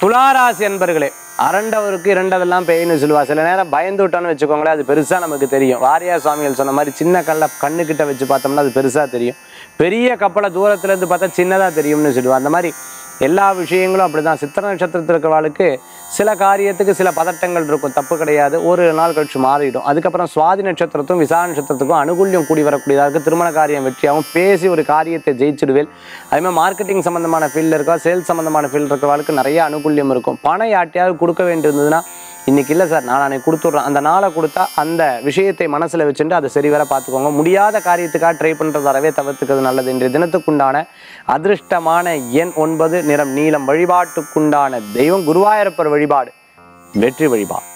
துளாராசி அன்பர்களே அரண்டவருக்கு இரண்டதெல்லாம் பேய்னு சொல்லுவா சில நேரம் பயந்து விட்டோன்னு வச்சுக்கோங்களேன் அது பெருசா நமக்கு தெரியும் வாரியார் சுவாமிகள் சொன்ன மாதிரி சின்ன கல்லை கண்ணுக்கிட்ட வச்சு பார்த்தோம்னா அது பெருசா தெரியும் பெரிய கப்பலை தூரத்துல இருந்து பார்த்தா சின்னதா தெரியும்னு சொல்லுவா அந்த மாதிரி எல்லா விஷயங்களும் அப்படிதான் சித்திர நட்சத்திரத்தில் இருக்கிறவாளுக்கு சில காரியத்துக்கு சில பதட்டங்கள் இருக்கும் தப்பு கிடையாது ஒரு நாள் கழிச்சு மாறிடும் அதுக்கப்புறம் சுவாதி நட்சத்திரத்தும் விசா நட்சத்திரத்துக்கும் அனுகூல்யம் கூடி வரக்கூடியதாக இருக்கு திருமண காரியம் வெற்றியாகும் பேசி ஒரு காரியத்தை ஜெயிச்சிடுவேல் அதே மாதிரி மார்க்கெட்டிங் சம்மந்தமான ஃபீல்டில் இருக்கா சேல்ஸ் சம்மந்தமான ஃபீல்டு இருக்கிறவளுக்கு நிறைய அனுகூல்யம் இருக்கும் பணம் யார்ட்டையாவது கொடுக்க வேண்டியிருந்ததுன்னா இன்னைக்கு இல்லை சார் நான் அன்னைக்கு கொடுத்துட்றேன் அந்த நாளை கொடுத்தா அந்த விஷயத்தை மனசில் வச்சுட்டு அதை சரிவர பார்த்துக்கோங்க முடியாத காரியத்துக்காக ட்ரை பண்ணுறது அறவே தவிர்த்துக்கிறது நல்லது இன்றைய தினத்துக்குண்டான அதிர்ஷ்டமான எண் ஒன்பது நிறம் நீலம் வழிபாட்டுக்குண்டான தெய்வம் குருவாயூரப்பர் வழிபாடு வெற்றி வழிபாடு